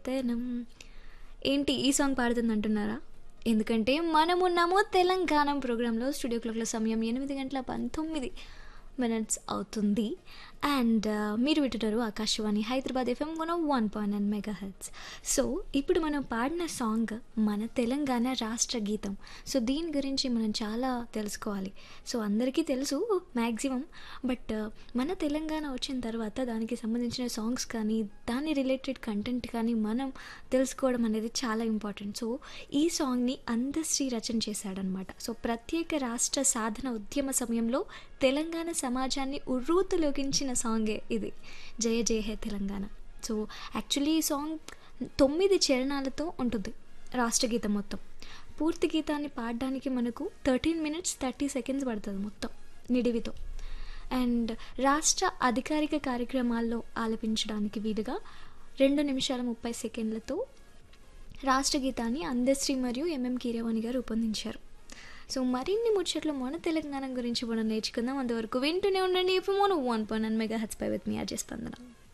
గొప్పతనం ఏంటి ఈ సాంగ్ పాడుతుంది అంటున్నారా ఎందుకంటే మనమున్నాము తెలంగాణ ప్రోగ్రాంలో స్టూడియో క్లాక్ల సమయం ఎనిమిది గంటల పంతొమ్మిది మినిట్స్ అవుతుంది అండ్ మీరు వింటున్నారు Akashvani Hyderabad FM one one point nine mega hits so ఇప్పుడు మనం పాడిన సాంగ్ మన తెలంగాణ రాష్ట్ర గీతం సో దీని గురించి మనం చాలా తెలుసుకోవాలి సో అందరికీ తెలుసు మ్యాక్సిమం బట్ మన తెలంగాణ వచ్చిన తర్వాత దానికి సంబంధించిన సాంగ్స్ కానీ దాని రిలేటెడ్ కంటెంట్ కానీ మనం తెలుసుకోవడం అనేది చాలా ఇంపార్టెంట్ సో ఈ సాంగ్ని అందశ్రీ రచన చేశాడనమాట సో ప్రత్యేక రాష్ట్ర సాధన ఉద్యమ సమయంలో తెలంగాణ సమాజాన్ని ఉర్రూతలోకించిన సాంగే ఇది జయ జయ హే తెలంగాణ సో యాక్చువల్లీ ఈ సాంగ్ తొమ్మిది చరణాలతో ఉంటుంది రాష్ట్రగీతం మొత్తం పూర్తి గీతాన్ని పాడడానికి మనకు థర్టీన్ మినిట్స్ థర్టీ సెకండ్స్ పడుతుంది మొత్తం నిడివితో అండ్ రాష్ట్ర అధికారిక కార్యక్రమాల్లో ఆలపించడానికి వీలుగా రెండు నిమిషాల ముప్పై సెకండ్లతో రాష్ట్ర గీతాన్ని అందశ్రీ మరియు ఎంఎం కీరవాణి గారు రూపొందించారు సో మరిన్ని ముచ్చట్లు మన తెలంగాణ గురించి మనం నేర్చుకుందాం అంతవరకు వింటూనే ఉండండి ఇప్పుడు మనం వన్ పాయింట్ మెగా హెచ్ పై విత్ మీ అజయ్ స్పందన